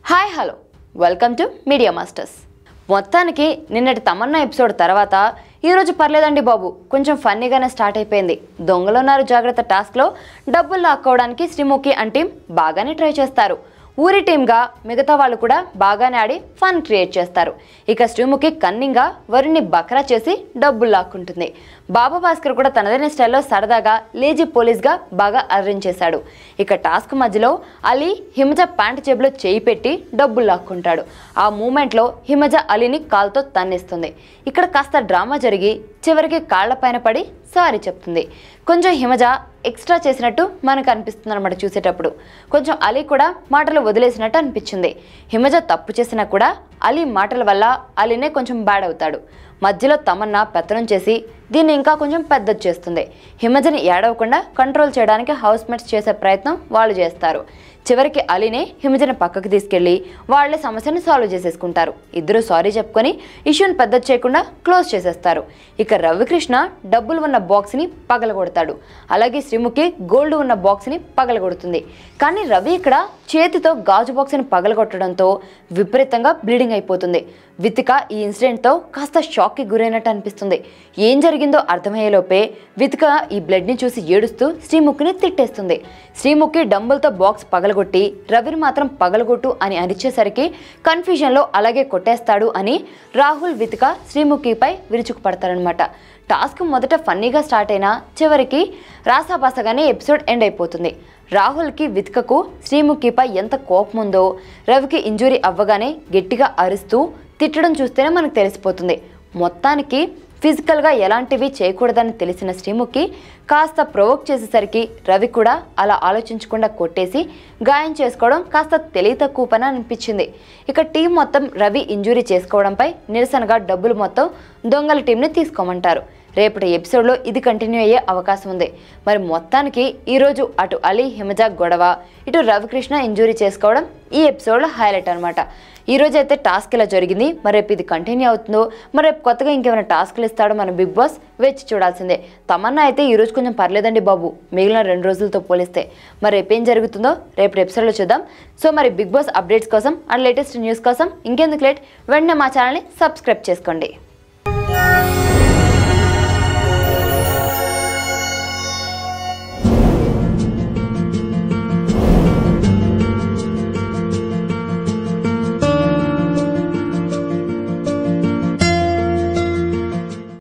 hi hello welcome to media masters మొత్తానికి నిన్నటి Tamannaah episode తర్వాత ఈరోజు పర్లేదండి బాబు కొంచెం ఫన్నీగానే స్టార్ట్ అయిపోయింది దొంగలున్నారు జాగ్రత్త టాస్క్లో డబ్బులు లాక్కోవడానికి శ్రీముఖి అండ్ టీం బాగానే ట్రై చేస్తారు ఊరి టీంగా మిగతా వాళ్ళు కూడా బాగానే ఆడి ఫన్ క్రియేట్ చేస్తారు ఇక శ్రీముఖి కన్నింగా వరుణ్ణి బక్రా చేసి డబ్బులు లాక్కుంటుంది బాబా భాస్కర్ కూడా తనదైన స్టైల్లో సరదాగా లేజీ పోలీస్గా బాగా అరేంజ్ చేశాడు ఇక టాస్క్ మధ్యలో అలీ హిమజ ప్యాంట్ జేబులో చేయి పెట్టి డబ్బులు లాక్కుంటాడు ఆ మూమెంట్లో హిమజ అలీని కాల్తో తన్నిస్తుంది ఇక్కడ కాస్త డ్రామా జరిగి చివరికి కాళ్లపైన పడి సారీ చెప్తుంది కొంచెం హిమజ ఎక్స్ట్రా చేసినట్టు మనకు అనిపిస్తుంది అనమాట చూసేటప్పుడు కొంచెం అలీ కూడా మాటలు వదిలేసినట్టు అనిపించింది హిమజ తప్పు చేసినా కూడా అలీ మాటల వల్ల అలీనే కొంచెం బ్యాడ్ అవుతాడు మధ్యలో తమన్నా పెత్తనం చేసి దీన్ని ఇంకా కొంచెం పెద్దది చేస్తుంది హిమజని ఏడవకుండా కంట్రోల్ చేయడానికి హౌస్ మేట్స్ చేసే ప్రయత్నం వాళ్ళు చేస్తారు చివరికి అలీనే హిమజని పక్కకు తీసుకెళ్లి వాళ్ళే సమస్యని సాల్వ్ చేసేసుకుంటారు ఇద్దరు సారీ చెప్పుకొని ఇష్యూని పెద్దది చేయకుండా క్లోజ్ చేసేస్తారు ఇక రవికృష్ణ డబ్బులు ఉన్న బాక్స్ని పగలగొడతాడు అలాగే శ్రీముఖి గోల్డ్ ఉన్న బాక్స్ని పగలగొడుతుంది కానీ రవి ఇక్కడ చేతితో గాజు బాక్స్ని పగలగొట్టడంతో విపరీతంగా బ్లీడింగ్ అయిపోతుంది వితిక ఈ ఇన్సిడెంట్తో కాస్త షాక్కి గురైనట్టు అనిపిస్తుంది ఏం జరిగిందో అర్థమయ్యేలోపే వితిక ఈ బ్లడ్ని చూసి ఏడుస్తూ శ్రీముఖిని తిట్టేస్తుంది శ్రీముఖి డంబుల్తో బాక్స్ పగలగొట్టి రవిని మాత్రం పగలగొట్టు అని అరిచేసరికి కన్ఫ్యూజన్లో అలాగే కొట్టేస్తాడు అని రాహుల్ వితిక శ్రీముఖిపై విరుచుకుపడతారనమాట టాస్క్ మొదట ఫన్నీగా స్టార్ట్ అయినా చివరికి రాసాబాసగానే ఎపిసోడ్ ఎండ్ అయిపోతుంది రాహుల్కి వితికకు శ్రీముఖిపై ఎంత కోపం ఉందో రవికి ఇంజురీ అవ్వగానే గట్టిగా అరుస్తూ తిట్టడం చూస్తేనే మనకు తెలిసిపోతుంది మొత్తానికి ఫిజికల్గా ఎలాంటివి చేయకూడదని తెలిసిన శ్రీముఖి కాస్త ప్రొవోక్ చేసేసరికి రవి కూడా అలా ఆలోచించకుండా కొట్టేసి గాయం చేసుకోవడం కాస్త తెలివి తక్కువ పని అనిపించింది ఇక టీం మొత్తం రవి ఇంజురీ చేసుకోవడంపై నిరసనగా డబ్బులు మొత్తం దొంగల టీంని తీసుకోమంటారు రేపటి ఎపిసోడ్లో ఇది కంటిన్యూ అయ్యే అవకాశం ఉంది మరి మొత్తానికి ఈరోజు అటు అలీ హిమజా గొడవ ఇటు రవికృష్ణ ఇంజూరీ చేసుకోవడం ఈ ఎపిసోడ్లో హైలైట్ అనమాట ఈ రోజు అయితే టాస్క్ ఇలా జరిగింది మరి రేపు ఇది కంటిన్యూ అవుతుందో మరి రేపు కొత్తగా ఇంకేమైనా టాస్క్లు ఇస్తాడో మన బిగ్ బాస్ వేచి చూడాల్సిందే తమన్నా అయితే ఈ రోజు కొంచెం పర్లేదండి బాబు మిగిలిన రెండు రోజులతో పోలిస్తే మరి రేపు ఏం జరుగుతుందో రేపు ఎపిసోడ్లో చూద్దాం సో మరి బిగ్ బాస్ అప్డేట్స్ కోసం అండ్ లేటెస్ట్ న్యూస్ కోసం ఇంకెందుకు లేట్ వెంటనే మా ఛానల్ని సబ్స్క్రైబ్ చేసుకోండి